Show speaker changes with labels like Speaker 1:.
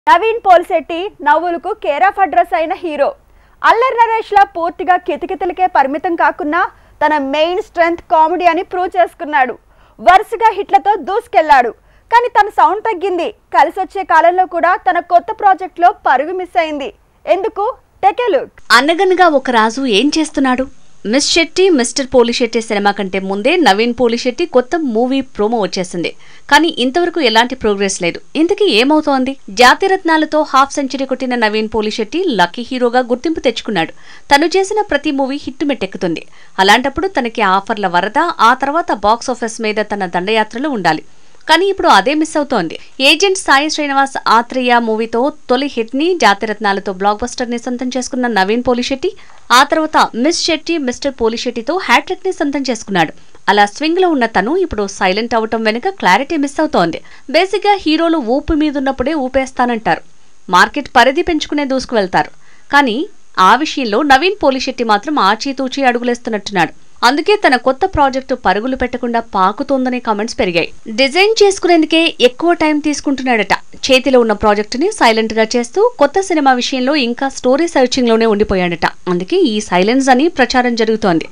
Speaker 1: నవీన్ పోల్శెట్టి నవ్వులకు care of address అయిన hero Allari Naresh లా పూర్తిగా కితకితలకే పరిమితం కాకుండా తన మెయిన్ స్ట్రెంగ్త్ కామెడీ అని ప్రూవ్ చేసుకున్నాడు వరుసగా హిట్లతో దూసుకెళ్లాడు కానీ తన సౌండ్ తగ్గింది కలిసి వచ్చే కాలంలో కూడా తన కొత్త ప్రాజెక్ట్లో పరుగు మిస్ అయింది ఎందుకు టెకే లుక్
Speaker 2: అనగనగా ఒక రాజు ఏం చేస్తున్నాడు Miss Shetty Mister Polishetty cinema కంటే ముందే నవీన్ పోలిశెట్టి కొత్త మూవీ ప్రోమో వచ్చేసింది కానీ ఇంతవరకు ఎలాంటి ప్రోగ్రెస్ లేదు ఇంతకీ ఏమవుతోంది జాతిరత్నాలతో హాఫ్ సెంచరీ కొట్టిన నవీన్ పోలిశెట్టి లక్కీ హీరోగా గుర్తింపు తెచ్చుకున్నాడు తను చేసిన ప్రతి మూవీ హిట్ మెట్టెక్కుతుంది అలాంటప్పుడు తనకి ఆఫర్ల వరద ఆ తర్వాత బాక్స్ ఆఫీస్ మీద తన దండయాత్రలు ఉండాలి కానీ ఇప్పుడు అదే మిస్ అవుతోంది ఏజెంట్ సాయి శ్రీనివాస్ ఆత్రేయ మూవీతో తొలి హిట్ ని జాతిరత్నాలతో బ్లాక్ బస్టర్ ని సొంతం చేసుకున్న నవీన్ పోలిశెట్టి ఆ తర్వాత మిస్ శెట్టి మిస్టర్ పోలిశెట్టితో హ్యాట్రిక్ ని సొంతం చేసుకున్నాడు అలా స్వింగ్ లో ఉన్న తను ఇప్పుడు సైలెంట్ అవటం వెనుక క్లారిటీ మిస్ అవుతోంది బేసిక్ గా హీరోలు ఊపు మీదున్నప్పుడే ఊపేస్తానంటారు మార్కెట్ పరిధి పెంచుకునే దూసుకువెళ్తారు కానీ ఆ విషయంలో నవీన్ పోలిశెట్టి మాత్రం ఆచీతూచీ అడుగులేస్తున్నట్టున్నాడు అందుకే తన కొత్త ప్రాజెక్టు పరుగులు పెట్టకుండా పాకుతోందనే కామెంట్స్ పెరిగాయి డిజైన్ చేసుకునేందుకే ఎక్కువ టైం తీసుకుంటున్నాడట చేతిలో ఉన్న ప్రాజెక్టుని సైలెంట్ గా చేస్తూ కొత్త సినిమా విషయంలో ఇంకా స్టోరీ సర్చింగ్ లోనే ఉండిపోయాడట అందుకే ఈ సైలెన్స్ అని ప్రచారం జరుగుతోంది